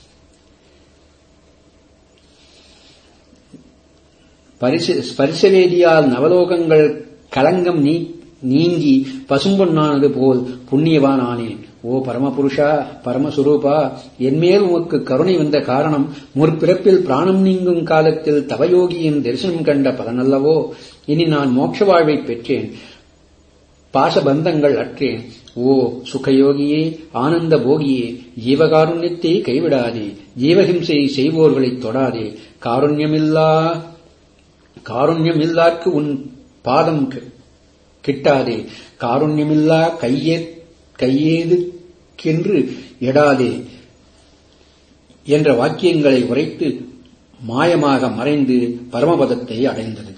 ஸ்பர்சவேதியால் நவலோகங்கள் களங்கம் நீ நீங்கி பசும்பொன்னானது போல் புண்ணியவான் ஆனேன் ஓ பரமபுருஷா பரமசுரூபா என்மேல் உமக்கு கருணை வந்த காரணம் முற்பிறப்பில் பிராணம் நீங்கும் காலத்தில் தவயோகியின் தரிசனம் கண்ட பலனல்லவோ இனி நான் மோட்ச வாழ்வை பெற்றேன் பாசபந்தங்கள் அற்றேன் ஓ சுகயோகியே ஆனந்த போகியே ஜீவகாருண்யத்தை கைவிடாதே ஜீவஹிம்சை செய்வோர்களைத் தொடாதே காருண்யமில்லா காருண்யமில்லார்க்கு உன் பாதம் கிட்டாதே காருண்யமில்லா கையே கையேதுக்கென்று எடாதே என்ற வாக்கியங்களை உரைத்து மாயமாக மறைந்து பரமபதத்தை அடைந்தது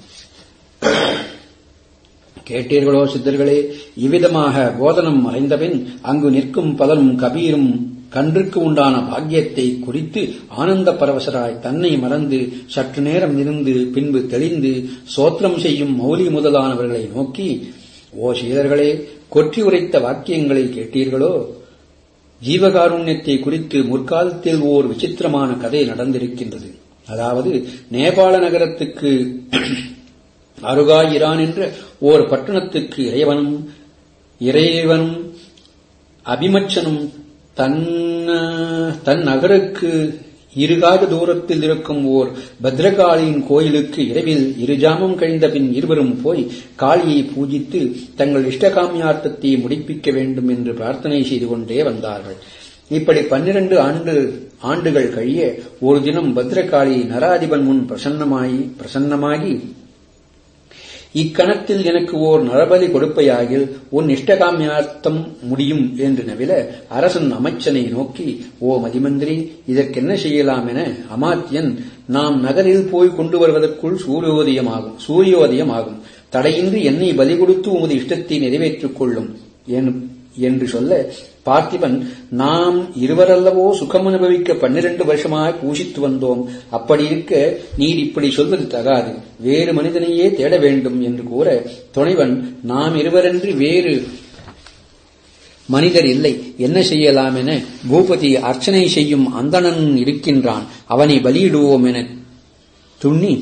கேட்டீர்களோ சித்தர்களே இவ்விதமாக போதனம் மறைந்தபின் அங்கு நிற்கும் பலரும் கபீரும் கன்றுக்கு உண்டான பாக்கியத்தை குறித்து ஆனந்த பரவசராய் தன்னை மறந்து சற்று நேரம் இருந்து பின்பு தெளிந்து சோத்திரம் செய்யும் மௌலி முதலானவர்களை நோக்கி ஓ சீதர்களே கொற்றி உரைத்த வாக்கியங்களை கேட்டீர்களோ ஜீவகாருண்யத்தை குறித்து முற்காலத்தில் ஓர் விசித்திரமான கதை நடந்திருக்கின்றது அதாவது நேபாள நகரத்துக்கு அருகாயிரான் என்ற ஓர் பட்டணத்துக்கு இறைவனும் இறைவனும் அபிமச்சனும் தன் தன் நகருக்கு இருகாத தூரத்தில் இருக்கும் ஓர் பத்ரகாளியின் கோயிலுக்கு இரவில் இருஜாமம் கழிந்த பின் இருவரும் போய் காளியை பூஜித்து தங்கள் இஷ்டகாமியார்த்தத்தை முடிப்பிக்க வேண்டும் என்று பிரார்த்தனை செய்து கொண்டே வந்தார்கள் இப்படி பன்னிரண்டு ஆண்டு ஆண்டுகள் கழிய ஒரு தினம் பத்ரகாளி நராதிபன் முன் பிரசன்னமாகி பிரசன்னமாகி இக்கணத்தில் எனக்கு ஓர் நரபலி கொடுப்பையாகில் உன் இஷ்டகாமியார்த்தம் முடியும் என்று நவில அரசன் அமைச்சனை நோக்கி ஓ மதிமந்திரி இதற்கென்ன செய்யலாம் என அமாத்தியன் நாம் நகரில் போய் கொண்டு வருவதற்குள் சூரியோதயமாகும் சூரியோதயமாகும் தடையின்றி என்னை பலி கொடுத்து உமது இஷ்டத்தை நிறைவேற்றிக் கொள்ளும் என்று சொல்ல பார்த்திபன் நாம் இருவரல்லவோ சுகம் அனுபவிக்க பன்னிரண்டு வருஷமாக பூசித்து வந்தோம் அப்படி இருக்க நீர் இப்படி சொல்வது தகாது வேறு மனிதனையே தேட வேண்டும் என்று கூற துணைவன் நாம் இருவரன்றி வேறு மனிதர் இல்லை என்ன செய்யலாம் என பூபதி அர்ச்சனை செய்யும் அந்தணன் இருக்கின்றான் அவனை பலியிடுவோம் என துண்ணி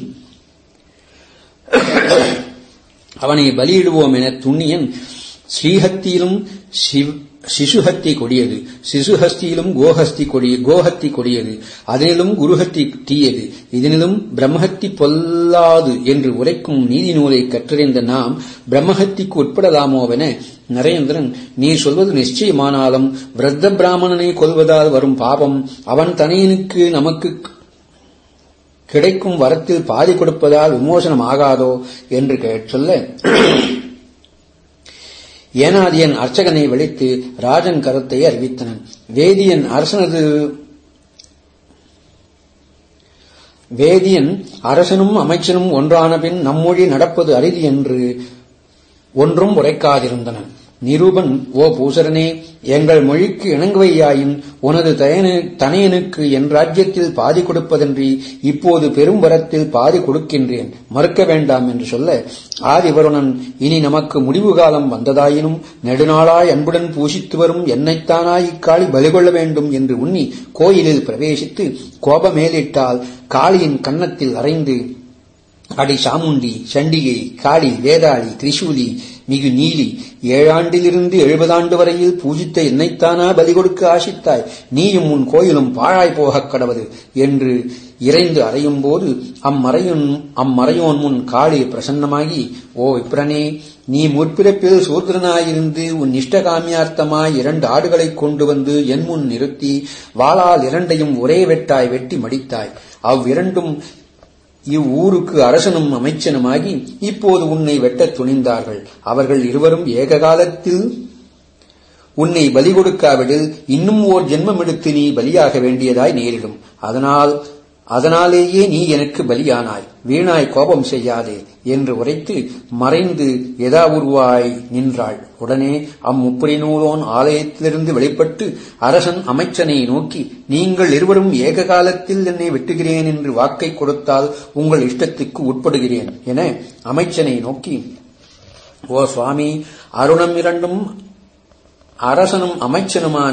அவனை பலியிடுவோம் என துண்ணியன் ஸ்ரீஹத்தியிலும் சிசுஹத்தி கொடியது சிசுஹஸ்தியிலும் கோஹஸ்தி கொடிய கோஹத்தி கொடியது அதனிலும் குருஹத்தி தீயது இதனிலும் பிரம்மஹத்தி பொல்லாது என்று உரைக்கும் நீதி நூலை கற்றறிந்த நாம் பிரம்மஹத்திக்கு உட்படலாமோவென நரேந்திரன் நீ சொல்வது நிச்சயமானாலும் விரத்த பிராமணனை கொல்வதால் வரும் பாவம் அவன் தனியனுக்கு நமக்கு கிடைக்கும் வரத்தில் பாதி கொடுப்பதால் விமோசனம் ஆகாதோ என்று சொல்ல ஏனாதியன் அர்ச்சகனை வலித்து ராஜன் கருத்தை அறிவித்தனன் வேதியன் அரசனது வேதியன் அரசனும் அமைச்சனும் ஒன்றான பின் நம்மொழி நடப்பது அரிது என்று ஒன்றும் உரைக்காதிருந்தனன் நிரூபன் ஓ பூசரனே எங்கள் மொழிக்கு இணங்குவையாயின் உனது தனையனுக்கு என் ராஜ்யத்தில் பாதி கொடுப்பதன்றி இப்போது பெரும் வரத்தில் பாதி கொடுக்கின்றேன் மறுக்க வேண்டாம் என்று சொல்ல ஆதிவருணன் இனி நமக்கு முடிவு காலம் வந்ததாயினும் நெடுநாளாய் அன்புடன் பூசித்து வரும் என்னைத்தானாய் இக்காளி பலிகொள்ள வேண்டும் என்று உண்ணி கோயிலில் பிரவேசித்து கோபமேலிட்டால் காளியின் கன்னத்தில் அறைந்து அடி சாமுண்டி சண்டிகை காளி வேதாளி திரிசூலி மிகு நீலி ஏழாண்டிலிருந்து எழுபதாண்டு வரையில் பூஜித்த என்னைத்தானா பலி கொடுக்க ஆசித்தாய் நீயும் உன் கோயிலும் பாழாய் போகக் கடவது என்று இறைந்து அறையும் போது அம்மறையும் அம்மறையோன் முன் காளி பிரசன்னமாகி ஓ விப்ரனே நீ முற்பிறப்பில் சூத்திரனாயிருந்து உன் இஷ்டகாமியார்த்தமாய் இரண்டு ஆடுகளைக் கொண்டு வந்து என் முன் நிறுத்தி வாளால் இரண்டையும் ஒரே வெட்டாய் வெட்டி மடித்தாய் அவ்விரண்டும் இவ்வூருக்கு அரசனும் அமைச்சனுமாகி இப்போது உன்னை வெட்டத் துணிந்தார்கள் அவர்கள் இருவரும் ஏக காலத்தில் உன்னை பலி கொடுக்காவிடில் இன்னும் ஓர் ஜென்மம் எடுத்து நீ பலியாக வேண்டியதாய் நேரிடும் அதனால் அதனாலேயே நீ எனக்கு பலியானாய் வீணாய் கோபம் செய்யாதே என்று உரைத்து மறைந்து எதா உருவாய் நின்றாள் உடனே அம்முப்பரி நூலோன் ஆலயத்திலிருந்து வெளிப்பட்டு அரசன் அமைச்சனை நோக்கி நீங்கள் இருவரும் ஏக காலத்தில் என்னை வெட்டுகிறேன் என்று வாக்கை கொடுத்தால் உங்கள் இஷ்டத்துக்கு உட்படுகிறேன் என அமைச்சனை நோக்கி ஓ சுவாமி அருணம் இரண்டும் அரசனும் அமைச்சனுமான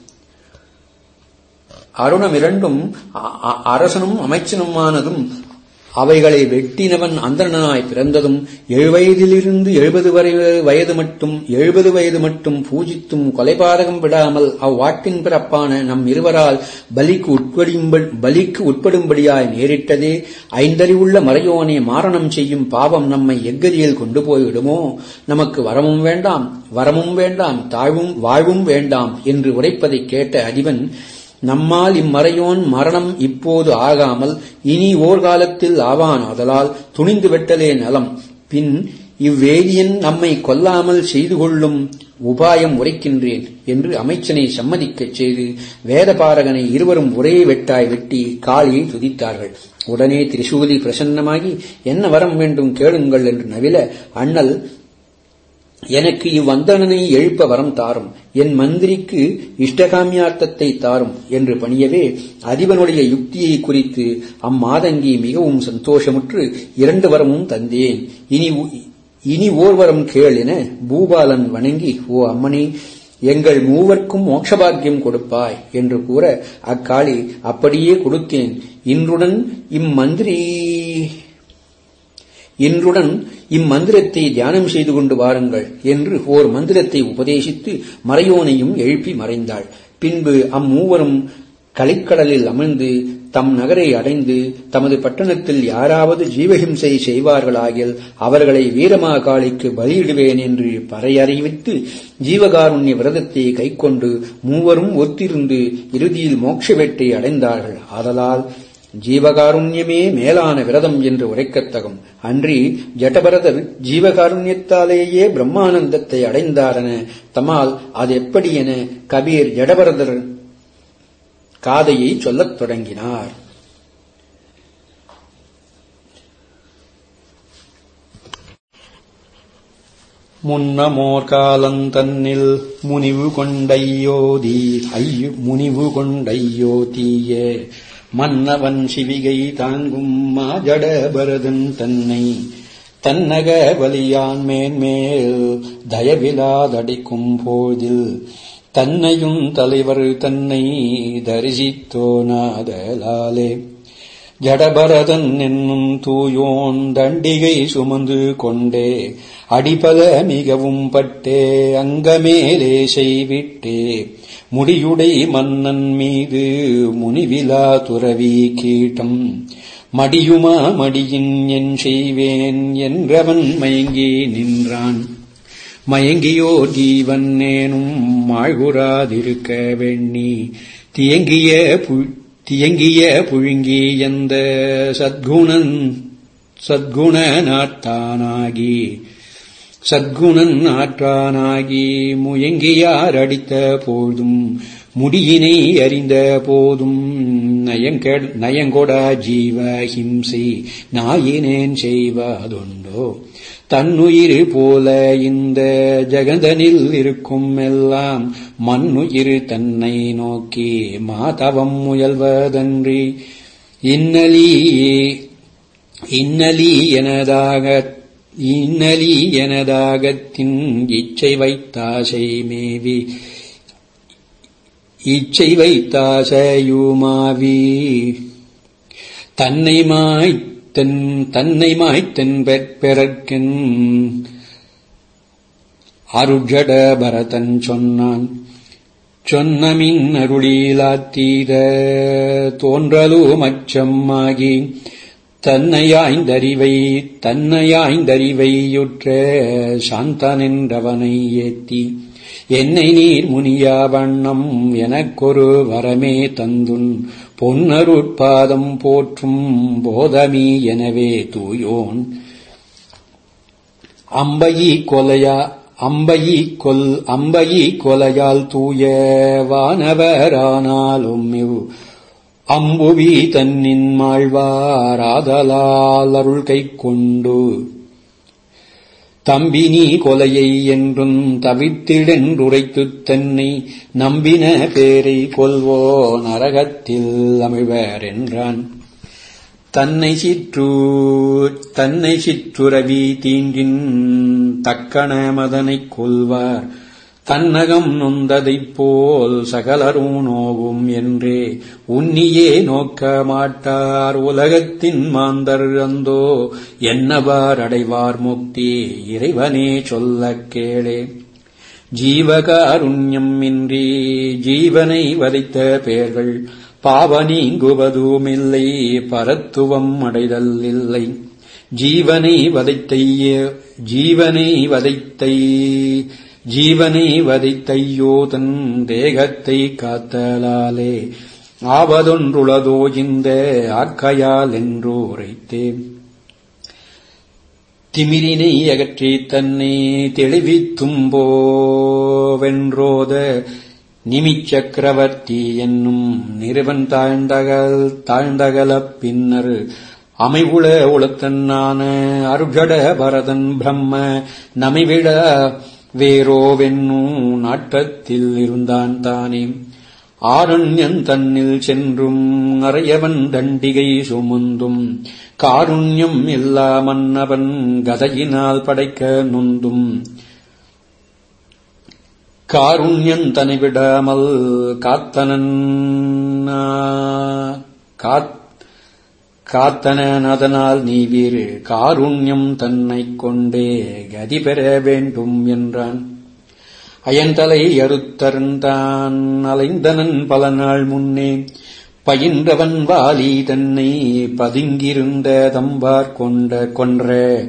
அருணம் இரண்டும் அரசனும் அமைச்சனுமானதும் அவைகளை வெட்டினவன் அந்தணனாய் பிறந்ததும் எழுவயதிலிருந்து எழுபது வரை வயது மட்டும் எழுபது வயது மட்டும் பூஜித்தும் கொலைபாதகம் விடாமல் அவ்வாட்டின் பிறப்பான நம் இருவரால் பலிக்கு உட்படும்படி பலிக்கு உட்படும்படியாய் நேரிட்டதே ஐந்தறிவுள்ள மறையோனே மாரணம் செய்யும் பாவம் நம்மை எக்கதியில் கொண்டு போய்விடுமோ நமக்கு வரமும் வேண்டாம் வரமும் வேண்டாம் தாழ்வும் வாழ்வும் வேண்டாம் என்று உரைப்பதைக் கேட்ட அதிபன் நம்மால் இம்மறையோன் மரணம் இப்போது ஆகாமல் இனி ஓர் காலத்தில் ஆவான் ஆதலால் துணிந்து வெட்டலே நலம் பின் இவ்வேதியன் நம்மை கொல்லாமல் செய்து கொள்ளும் உபாயம் உரைக்கின்றேன் என்று அமைச்சனை சம்மதிக்கச் செய்து வேதபாரகனை இருவரும் ஒரே வெட்டாய் வெட்டி காளியை துதித்தார்கள் உடனே திரிசூலி பிரசன்னமாகி என்ன வரம் வேண்டும் கேளுங்கள் என்று நவில அண்ணல் எனக்கு இவ்வந்தனனை எழுப்ப வரம் தாரும் என் மந்திரிக்கு இஷ்டகாமியார்த்தத்தை தாரும் என்று பணியவே அதிபனுடைய யுக்தியை குறித்து அம்மாதங்கி மிகவும் சந்தோஷமுற்று இரண்டு வரமும் தந்தேன் இனி இனி ஓர் வரம் கேள் என பூபாலன் வணங்கி ஓ அம்மனே எங்கள் மூவர்க்கும் மோட்சபாக்கியம் கொடுப்பாய் என்று கூற அக்காளி அப்படியே கொடுத்தேன் இன்றுடன் இம்மந்திரி இன்றுடன் இம்மந்திரத்தை தியானம் செய்து கொண்டு வாருங்கள் என்று ஓர் மந்திரத்தை உபதேசித்து மறையோனையும் எழுப்பி மறைந்தாள் பின்பு அம்மூவரும் கலிக்கடலில் அமிழ்ந்து தம் நகரை அடைந்து தமது பட்டணத்தில் யாராவது ஜீவஹிம்சை செய்வார்களாகில் அவர்களை வீரமாகாளிக்கு பலியிடுவேன் என்று பறையறிவித்து ஜீவகாருண்ய விரதத்தை கைக்கொண்டு மூவரும் ஒத்திருந்து இறுதியில் மோட்ச வெட்டை அடைந்தார்கள் ஆதலால் ஜீவகாருண்யமே மேலான விரதம் என்று உரைக்கத்தகும் அன்றி ஜட்டபரதர் ஜீவகாருண்யத்தாலேயே பிரம்மானந்தத்தை அடைந்தாரென தமால் அது எப்படி என கபீர் ஜடபரதர் காதையை சொல்லத் தொடங்கினார் முன்னமோர் காலந்தன்னில் முனிவு கொண்டையோதி ஐயு முனிவு கொண்டையோதிய மன்னவன் சிவிகை தாங்கும் மாஜடபரதன் தன்னை தன்னக வலியான் மேன்மேல் தயவிலாதடிக்கும் போதில் தன்னையும் தலைவர் தன்னை தரிசித்தோனாதலாலே ஜடபரதன் என்னும் தூயோன் தண்டிகை சுமந்து கொண்டே அடிபத மிகவும் பட்டே அங்கமேலே செய்விட்டே முடியுடை மன்னன் மீது முனிவிலா துறவி கீட்டம் மடியுமா மடியின் என் செய்வேன் என்றவன் மயங்கி நின்றான் மயங்கியோ ஜீவன் நேனும் மாழ்குறாதிருக்க வெண்ணி தியங்கிய தியங்கிய புழுங்கி எந்த சத்குணன் சத்குண நாட்டானாகி சத்குணன் ஆற்றானாகி முயங்கியார் அடித்த போதும் முடியினை அறிந்த போதும் நயங்கொடா ஜீவ ஹிம்சை நாயினேன் செய்வதுண்டோ தன்னுயிர் போல இந்த ஜெகதனில் இருக்கும் எல்லாம் மண்ணுயிர் தன்னை நோக்கி மாதவம் முயல்வதன்றி இன்னலி இன்னலி எனதாக இன்னலி எனதாகத்தின் இச்சை வைத்தாசை மேவி இச்சை வைத்தாசையுமாவி தன்னை மாய்த்தன் தன்னை மாய்த்தன் பெறற்கென் அருஜட பரதன் சொன்னான் சொன்னமின் அருளீலாத்தீத தோன்றலும் அச்சம்மாகி தன்னையாய்ந்தறிவை தன்னையாய்ந்தறிவையுற்ற சாந்தனென்றவனை ஏத்தி என்னை நீர் முனியா வண்ணம் எனக்கொரு வரமே தந்துன் பொன்னருட்பாதம் போற்றும் போதமி எனவே தூயோன் அம்பையி கொலையா அம்பையி கொல் அம்பையி கொலையால் தூய வானவரானாலும் இவ் அம்புவி தன்னின் மாழ்வாராதலால் அருள் கை கொண்டு தம்பினி கொலையை என்றும் தவித்திடென்றுரைத்துத் தன்னை நம்பின பேரை கொல்வோ நரகத்தில் அமிழ்வர் என்றான் தன்னை சிற்று தன்னை சிற்றுரவி தீண்டின் தக்கன மதனைக் கொல்வார் தன்னகம் நொந்ததைப் போல் சகலரும் நோவும் என்றே உன்னியே நோக்க மாட்டார் உலகத்தின் மாந்தர் அந்தோ என்னவார் அடைவார் முக்தி இறைவனே சொல்லக் கேளே ஜீவகாருண்யம் இன்றி ஜீவனை வதைத்த பேர்கள் பாவ நீங்குவதுமில்லை பரத்துவம் அடைதல் இல்லை ஜீவனை வதைத்தைய ஜீவனை வதைத்தை ஜீவனை வதைத்தையோ தன் தேகத்தை காத்தலாலே ஆவதொன்றுளதோ இந்த ஆக்கையால் என்று உரைத்தேன் திமிரினை அகற்றி தன்னை தெளிவித்தும் போவென்றோத நிமிச்சக்கரவர்த்தி என்னும் நிறுவன் தாழ்ந்தகல் தாழ்ந்தகலப் பின்னர் அமைவுள உளத்தன்னான அருகட பரதன் பிரம்ம நமைவிட வேரோவென்னும் நாட்டத்தில் இருந்தான் தானே ஆரண்யன் தன்னில் சென்றும் அறையவன் தண்டிகை சுமந்தும் காருண்யம் இல்லா மன்னவன் கதையினால் படைக்க நொந்தும் காருண்யன் தனை விடாமல் காத்தனன் காத் காத்தனன் அதனால் நீ வீறு காருண்யம் தன்னைக் கொண்டே கதி பெற வேண்டும் என்றான் அயன்தலை அறுத்தருந்தான் அலைந்தனன் பல நாள் முன்னே பயின்றவன் வாலி தன்னை பதுங்கிருந்த தம்பார் கொண்ட கொன்ற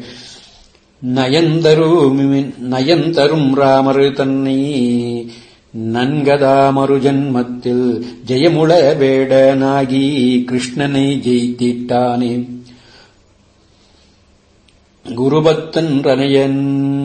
நயந்தரும் நயந்தரும் ராமரு தன்னை நன்கதாமரு ஜன்மத்தில் ஜெயமுள வேடனாகி கிருஷ்ணனை ஜெயித்திட்டானே குருபத்தன் ரனையன்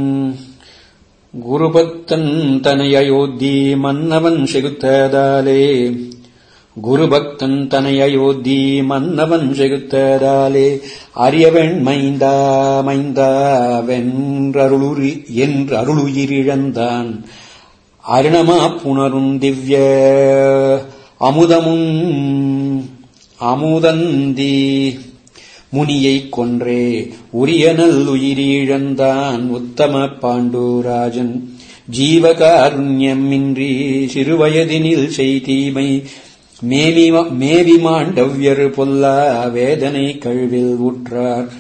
குருபத்தன் தனை அயோத்தி மன்னவன் செகுத்ததாலே குருபக்தன் தனை அயோத்தி மன்னவன் செகுத்ததாலே அரியவன் மைந்தா மைந்தா வென்றருளுரி என்று அருளுயிரிழந்தான் அருணமா புணரும் திவ்ய அமுதமும் அமுதந்தி முனியைக் கொன்றே உரிய நல்லுயிரிழந்தான் உத்தம பாண்டூராஜன் ஜீவகாருண்யமின்றி சிறுவயதினில் செய்தீமை மேவி மாண்டவ்யர் பொல்லா வேதனை கழுவில் உற்றார்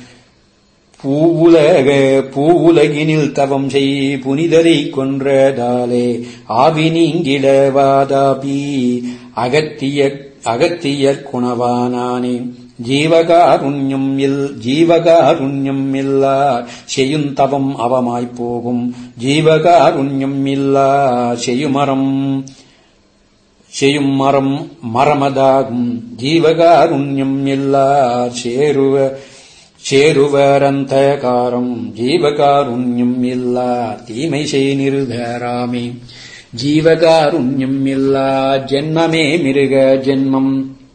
பூவுலக பூவுலகினில் தவம் செய் புனிதரை கொன்றதாலே ஆவி நீங்கிடவாதாபி அகத்திய அகத்தியற் குணவானானே ஜீவகாருண்யம் இல் ஜீவகாருண்யம் இல்லார் செய்யும் தவம் அவமாய்ப் போகும் ஜீவகாருண்யம் இல்லார் செய்யுமரம் செய்யும் மரம் மரமதாகும் ஜீவகாருண்யம் இல்லார் சேருவ சேருவரந்தகாரம் ஜீவகாருண்யம் இல்லா தீமை செய் நிருதராமே ஜீவகாருண்யம் இல்லா ஜென்மமே மிருக ஜென்மம்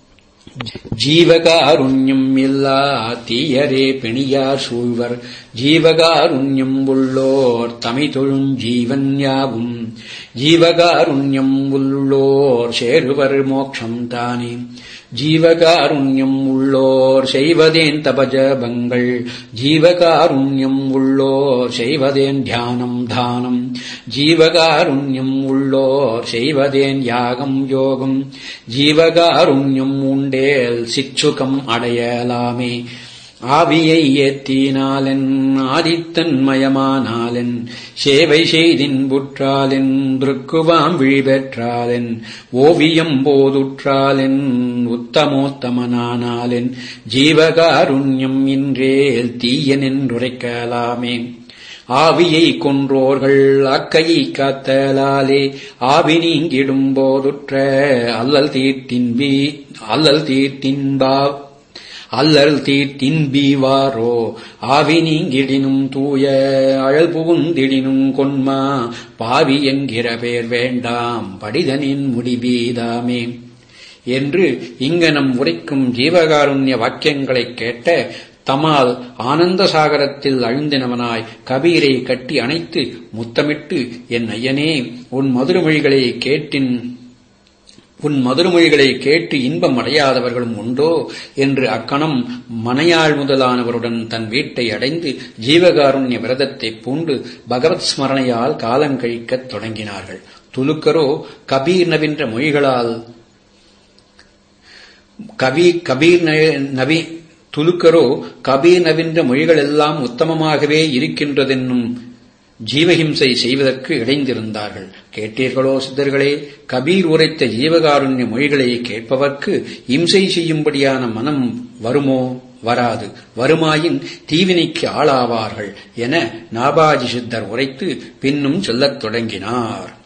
ஜீவகாருண்யம் இல்லா தீயரே பிணியார் சூழ்வர் ஜீவகாருண்யம் உள்ளோர் தமி தொழும் ஜீவன் யாவும் ஜீவகாருண்யம் உள்ளோர் சேருவர் மோட்சம் தானே ஜீவகாருண்யம் உள்ளோர் செய்வதேன் தபஜபங்கள் ஜீவகாருண்யம் உள்ளோர் செய்வதேன் தியானம் தானம் ஜீவகாருண்யம் உள்ளோர் செய்வதேன் யாகம் யோகம் ஜீவகாருண்யம் உண்டேல் சிச்சுகம் அடையலாமே ஆவியை ஏத்தினாலென் ஆதித்தன் மயமானாலென் சேவை செய்தின் புற்றாலென் திருக்குவாம் விழிபெற்றாலென் ஓவியம் போதுற்றாலென் உத்தமோத்தமனானாலென் ஜீவகாருண்யம் இன்றேல் தீயனென்றுரைக்கலாமே ஆவியை கொன்றோர்கள் அக்கையை காத்தலாலே ஆவி நீங்கிடும் போதுற்ற அல்லல் தீர்த்தின்பி அல்லல் தீர்த்தின்பா அல்லல் தீர்த்தின்பீவாரோ ஆவி நீங்கிடினும் தூய அழல் புகுந்திடினும் கொன்மா பாவி என்கிற பேர் வேண்டாம் படிதனின் முடிபீதாமே என்று இங்கனம் உரைக்கும் ஜீவகாருண்ய வாக்கியங்களைக் கேட்ட தமால் ஆனந்த சாகரத்தில் அழுந்தினவனாய் கபீரை கட்டி அணைத்து முத்தமிட்டு என் ஐயனே உன் மதுரமொழிகளை கேட்டின் உன் மதுரமொழிகளை கேட்டு இன்பம் அடையாதவர்களும் உண்டோ என்று அக்கணம் மனையாள் முதலானவருடன் தன் வீட்டை அடைந்து ஜீவகாருண்ய விரதத்தை பூண்டு பகவத் ஸ்மரணையால் காலங்கழிக்கத் தொடங்கினார்கள் துலுக்கரோ கபீர் நவின்ற மொழிகளால் கவி கபீர் நவி துலுக்கரோ கபீர் நவின்ற மொழிகளெல்லாம் உத்தமமாகவே இருக்கின்றதென்னும் ஜீவஹிம்சை செய்வதற்கு இடைந்திருந்தார்கள் கேட்டீர்களோ சித்தர்களே கபீர் உரைத்த ஜீவகாருண்ய மொழிகளை கேட்பவர்க்கு இம்சை செய்யும்படியான மனம் வருமோ வராது வருமாயின் தீவினைக்கு ஆளாவார்கள் என நாபாஜி சித்தர் உரைத்து பின்னும் சொல்லத் தொடங்கினார்